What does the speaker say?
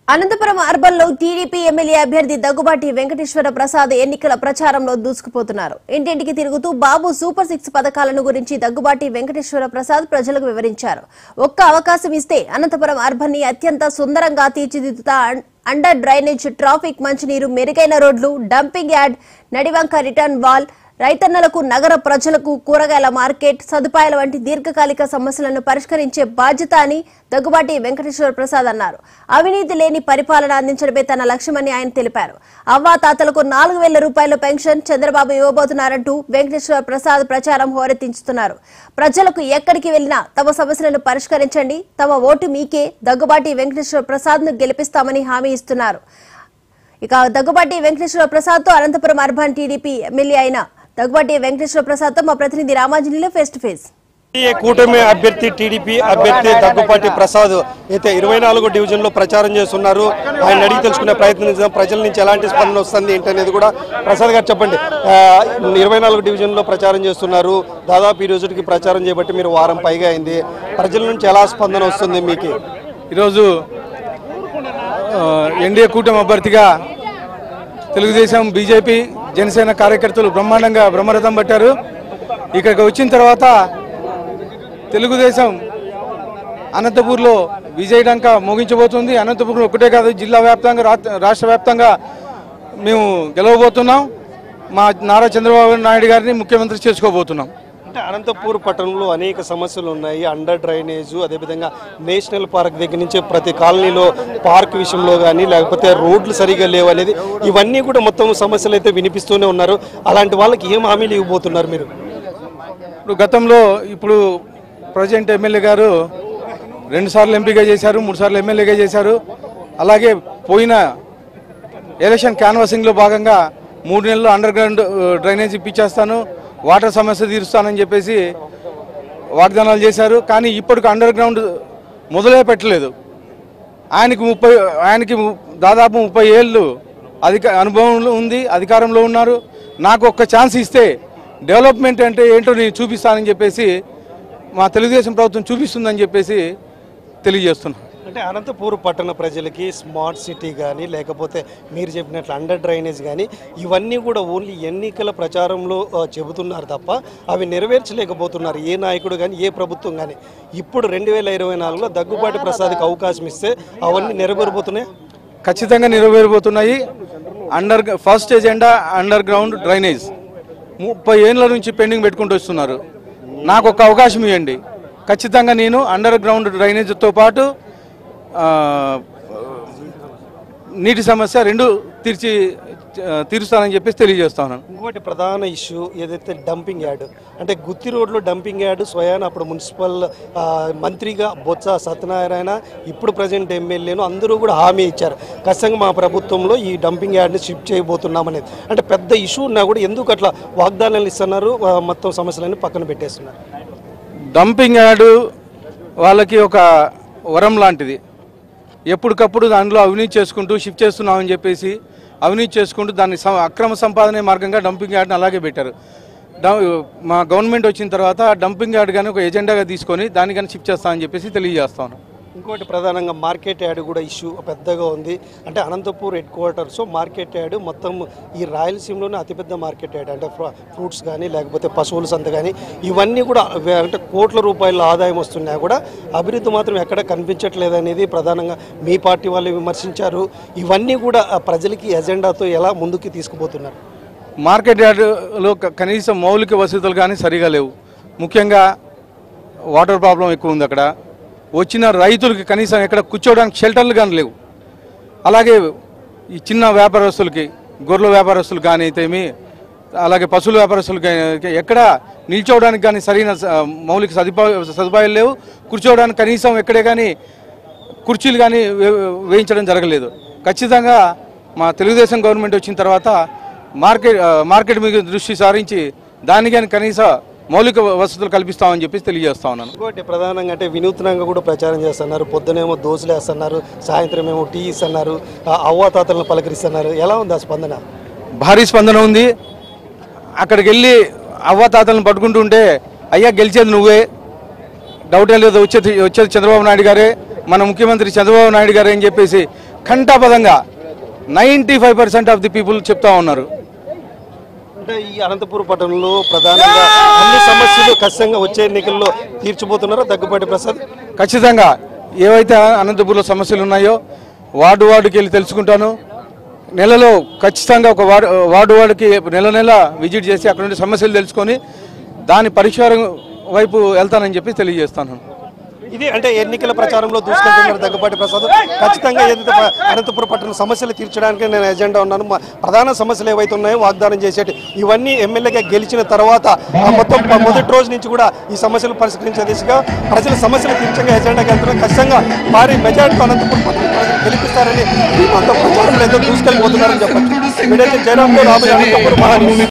అనంతపురం అర్బన్లో TDP MLA అభ్యర్థి దగ్గుబాటి వెంకటేశ్వర ప్రసాద్ ఎన్నికల ప్రచారంలో దూసుకుపోతున్నారు ఇంటింటికి తిరుగుతూ బాబు సూపర్ సిక్స్ పథకాలను గురించి దగ్గుబాటి వెంకటేశ్వర ప్రసాద్ ప్రజలకు వివరించారు ఒక్క అవకాశం ఇస్తే అనంతపురం అర్బన్ ని అత్యంత సుందరంగా తీర్చిదిద్దుతా అన్- అండర్ డ్రైనేజ్ ట్రాఫిక్ మంచినీరు మెరుగైన రోడ్లు డంపింగ్ యార్డ్ నడివంక రిటర్న్ వాల్ రైతన్నలకు నగర ప్రజలకు కూరగాయల మార్కెట్ సదుపాయాల వంటి దీర్ఘకాలిక సమస్యలను పరిష్కరించే బాధ్యత అని దగ్గుబాటి వెంకటేశ్వర ప్రసాద్ అన్నారు అవినీతి లేని పరిపాలన అందించడమే తన లక్ష్యమని ఆయన తెలిపారు అవ్వా తాతలకు నాలుగు వేల రూపాయల పెన్షన్ చంద్రబాబు ఇవ్వబోతున్నారంటూ వెంకటేశ్వర ప్రసాద్ ప్రచారం హోరెత్తించుతున్నారు ప్రజలకు ఎక్కడికి వెళ్లినా తమ సమస్యలను పరిష్కరించండి తమ ఓటు మీకే దగ్గుబాటి వెంకటేశ్వర ప్రసాద్ ను గెలిపిస్తామని హామీ ఇస్తున్నారు ఇక దగ్గుబాటి వెంకటేశ్వర ప్రసాద్ తో అనంతపురం అర్బన్ టీడీపీ ఎమ్మెల్యే అయిన దగ్గుబాటి వెంకటేశ్వర ప్రసాద్ తో మా ప్రతినిధి రామాంజలిలో ఫేస్ టు ఫేస్ ఎన్డీఏ కూటమి అభ్యర్థి టీడీపీ అభ్యర్థి దగ్గుపాటి ప్రసాద్ అయితే ఇరవై నాలుగు డివిజన్ లో ప్రచారం చేస్తున్నారు ఆయన అడిగి తెలుసుకునే ప్రయత్నం చేద్దాం ప్రజల నుంచి ఎలాంటి స్పందన వస్తుంది ఏంటనేది కూడా ప్రసాద్ గారు చెప్పండి ఇరవై నాలుగు డివిజన్ లో ప్రచారం చేస్తున్నారు దాదాపు ఈ రోజుకి ప్రచారం చేయబట్టి మీరు వారం పైగా అయింది ప్రజల నుంచి ఎలా స్పందన వస్తుంది మీకు ఈరోజు ఆ, ఎన్డీఏ కూటమి అభ్యర్థిగా తెలుగుదేశం బీజేపీ జనసేన కార్యకర్తలు బ్రహ్మాండంగా బ్రహ్మరథం పట్టారు ఇక్కడికి వచ్చిన తర్వాత తెలుగుదేశం అనంతపూర్లో విజయడంక మోగించబోతుంది అనంతపూర్ ఒకటే కాదు జిల్లా వ్యాప్తంగా రాత్- రాష్ట్ర వ్యాప్తంగా మేము గెలవబోతున్నాం మా నారా చంద్రబాబు నాయుడు గారిని ముఖ్యమంత్రి చేసుకోబోతున్నాం అంటే అనంతపూర్ పట్టణంలో అనేక సమస్యలు ఉన్నాయి అండర్ డ్రైనేజ్ అదేవిధంగా నేషనల్ పార్క్ దగ్గర నుంచి ప్రతి కాలనీలో పార్క్ విషయంలో కానీ లేకపోతే రోడ్లు సరిగా లేవు అనేది ఇవన్నీ కూడా మొత్తం సమస్యలు అయితే వినిపిస్తూనే ఉన్నారు అలాంటి వాళ్ళకి ఏం హామీలు ఇవ్వబోతున్నారు మీరు ఇప్పుడు గతంలో ఇప్పుడు ప్రజెంట్ ఎమ్మెల్యే గారు రెండు సార్లు ఎంపీగా చేశారు మూడు సార్లు ఎమ్మెల్యేగా చేశారు అలాగే పోయిన ఎలక్షన్ క్యాన్వాసింగ్లో భాగంగా మూడు నెలలు అండర్ గ్రౌండ్ డ్రైనేజ్ ఇప్పించేస్తాను వాటర్ సమస్య తీరుస్తానని చెప్పేసి వాగ్దానాలు చేశారు కానీ ఇప్పటికి అండర్ గ్రౌండ్ మొదలే పెట్టలేదు ఆయనకి ముప్పై ఆయనకి ము- దాదాపు ముప్పై ఏళ్ళు అధిక అనుభవంలో ఉంది అధికారంలో ఉన్నారు నాకు ఒక్క ఛాన్స్ ఇస్తే డెవలప్మెంట్ అంటే ఏంటో నేను చూపిస్తానని చెప్పేసి మా తెలుగుదేశం ప్రభుత్వం చూపిస్తుందని చెప్పేసి తెలియజేస్తున్నాను అంటే అనంతపూర్ పట్టణ ప్రజలకి స్మార్ట్ సిటీ కానీ లేకపోతే మీరు చెప్పినట్లు అండర్ డ్రైనేజ్ కానీ ఇవన్నీ కూడా ఓన్లీ ఎన్నికల ప్రచారంలో ఆ, చెబుతున్నారు తప్ప అవి నెరవేర్చలేకపోతున్నారు ఏ నాయకుడు కానీ ఏ ప్రభుత్వం కానీ ఇప్పుడు రెండు వేల ఇరవై నాలుగులో దగ్గుబాటి ప్రసాద్కి అవకాశం ఇస్తే అవన్నీ నెరవేరబోతున్నాయి ఖచ్చితంగా నెరవేరబోతున్నాయి under first agenda underground drainage ముప్పై ఏళ్ళ నుంచి పెండింగ్ పెట్టుకుంటూ వస్తున్నారు నాకు ఒక అవకాశం ఇవ్వండి ఖచ్చితంగా నేను అండర్ గ్రౌండ్ డ్రైనేజ్తో పాటు ఆ, నీటి సమస్య రెండు తీర్చి ఆ, తీరుస్తానని చెప్పేసి తెలియజేస్తాను ఇంకోటి ప్రధాన ఇష్యూ ఏదైతే డంపింగ్ యార్డ్ అంటే గుత్తి రోడ్లో డంపింగ్ యార్డ్ స్వయాన అప్పుడు మున్సిపల్ ఆ, మంత్రిగా బొత్స సత్యనారాయణ ఇప్పుడు ప్రజెంట్ ఎమ్మెల్యేను అందరూ కూడా హామీ ఇచ్చారు ఖచ్చితంగా మా ప్రభుత్వంలో ఈ డంపింగ్ యార్డ్ని షిఫ్ట్ చేయబోతున్నాం అనేది అంటే పెద్ద ఇష్యూ ఉన్నా కూడా ఎందుకు అట్లా వాగ్దానాలు ఇస్తున్నారు ఆ, మొత్తం సమస్యలన్నీ పక్కన పెట్టేస్తున్నారు డంపింగ్ యార్డు వాళ్ళకి ఒక వరం లాంటిది ఎప్పటికప్పుడు దానిలో అవినీతి చేసుకుంటూ షిఫ్ట్ చేస్తున్నామని చెప్పేసి అవినీతి చేసుకుంటూ దాన్ని సం- అక్రమ సంపాదనే మార్గంగా డంపింగ్ యార్డ్ని అలాగే పెట్టారు డం- మా గవర్నమెంట్ వచ్చిన తర్వాత డంపింగ్ యార్డ్ కానీ ఒక ఎజెండాగా తీసుకొని దాన్ని కానీ షిఫ్ట్ చేస్తామని చెప్పేసి తెలియజేస్తాను ఇంకోటి ప్రధానంగా మార్కెట్ యార్డ్ కూడా ఇష్యూ పెద్దగా ఉంది అంటే Anantapur headquarters market yard మొత్తం ఈ రాయలసీమలోనే అతిపెద్ద మార్కెట్ యార్డ్ అంటే ఫ్ర- ఫ్రూట్స్ కానీ లేకపోతే పశువుల సంత కానీ ఇవన్నీ కూడా వే- అంటే కోట్ల రూపాయల ఆదాయం వస్తున్నా కూడా అభివృద్ధి మాత్రం ఎక్కడ కనిపించట్లేదు అనేది ప్రధానంగా మీ పార్టీ వాళ్ళు విమర్శించారు ఇవన్నీ కూడా ఆ ప్రజలకి ఎజెండాతో ఎలా ముందుకు తీసుకుపోతున్నారు మార్కెట్ యార్డులో క- కనీసం మౌలిక వసతులు కానీ సరిగా లేవు ముఖ్యంగా వాటర్ ప్రాబ్లం ఎక్కువ ఉంది అక్కడ వచ్చిన రైతులకి కనీసం ఎక్కడ కూర్చోవడానికి షెల్టర్లు కానీ లేవు అలాగే ఈ చిన్న వ్యాపారస్తులకి గొర్రెల వ్యాపారస్తులు కానీ అయితేమి అలాగే పశువుల వ్యాపారస్తులకి ఎక్కడ నిల్చోవడానికి కానీ సరైన స- మౌలిక సదుపాయ సదుపాయాలు లేవు కూర్చోవడానికి కనీసం ఎక్కడే కానీ కుర్చీలు కానీ వే- వేయించడం జరగలేదు ఖచ్చితంగా మా తెలుగుదేశం గవర్నమెంట్ వచ్చిన తర్వాత మార్కెట్ ఆ, మార్కెట్ మీద దృష్టి సారించి దానికి కానీ కనీస మౌలిక వసతులు కల్పిస్తామని చెప్పేసి తెలియజేస్తా ఉన్నాను ఇంకోటి ప్రధానంగా అంటే వినూత్నంగా కూడా ప్రచారం చేస్తున్నారు పొద్దునేమో దోశలు వేస్తున్నారు సాయంత్రం ఏమో టీ ఇస్తున్నారు ఆ అవ్వాతాతలను పలకరిస్తున్నారు ఎలా ఉంది ఆ స్పందన భారీ స్పందన ఉంది అక్కడికి వెళ్ళి అవ్వాతాతలను పట్టుకుంటూ ఉంటే అయ్యా గెలిచేది నువ్వే డౌట్ ఏం లేదు వచ్చేది వచ్చేది చంద్రబాబు నాయుడు గారే మన ముఖ్యమంత్రి చంద్రబాబు నాయుడు గారే అని చెప్పేసి ఘంటాపదంగా ninety five percent of the people చెప్తా ఉన్నారు అంటే ఈ అనంతపురం పట్టణంలో ప్రధానంగా అన్ని సమస్యలు ఖచ్చితంగా వచ్చే ఎన్నికల్లో తీర్చిపోతున్నారా దగ్గుబాటి ప్రసాద్ ఖచ్చితంగా ఏవైతే అనంతపూర్లో సమస్యలు ఉన్నాయో వార్డు వార్డుకి వెళ్ళి తెలుసుకుంటాను నెలలో ఖచ్చితంగా ఒక వార్డు వార్డు వార్డుకి నెల నెల విజిట్ చేసి అక్కడ నుండి సమస్యలు తెలుసుకొని దాని పరిష్కారం వైపు వెళ్తానని చెప్పి తెలియజేస్తాను ఇది అంటే ఎన్నికల ప్రచారంలో దూసుకెళ్తున్నారు దగ్గుబాటి ప్రసాద్ ఖచ్చితంగా ఏదైతే ప- అనంతపురం పట్టణ సమస్యలు తీర్చడానికి నేను ఎజెండా ఉన్నాను మా ప్రధాన సమస్యలు ఏవైతే ఉన్నాయో వాగ్దానం చేసేటి ఇవన్నీ ఎమ్మెల్యేగా గెలిచిన తర్వాత ఆ మొత్తం ప- మొదటి రోజు నుంచి కూడా ఈ సమస్యలు పరిష్కరించే దిశగా ప్రజల సమస్యలు తీర్చంగా ఎజెండాగా వెళ్తున్నారు ఖచ్చితంగా భారీ మెజార్టీ అనంతపురం పట్టణ ప్రజలు గెలిపిస్తారని ఈ మొత్తం ప్రచారంలో ఎంతో దూసుకెళ్ళిపోతున్నారని చెప్పచ్చు వీడైతే జయరాంలో రాబోయే అనంతపురం మహానీయులు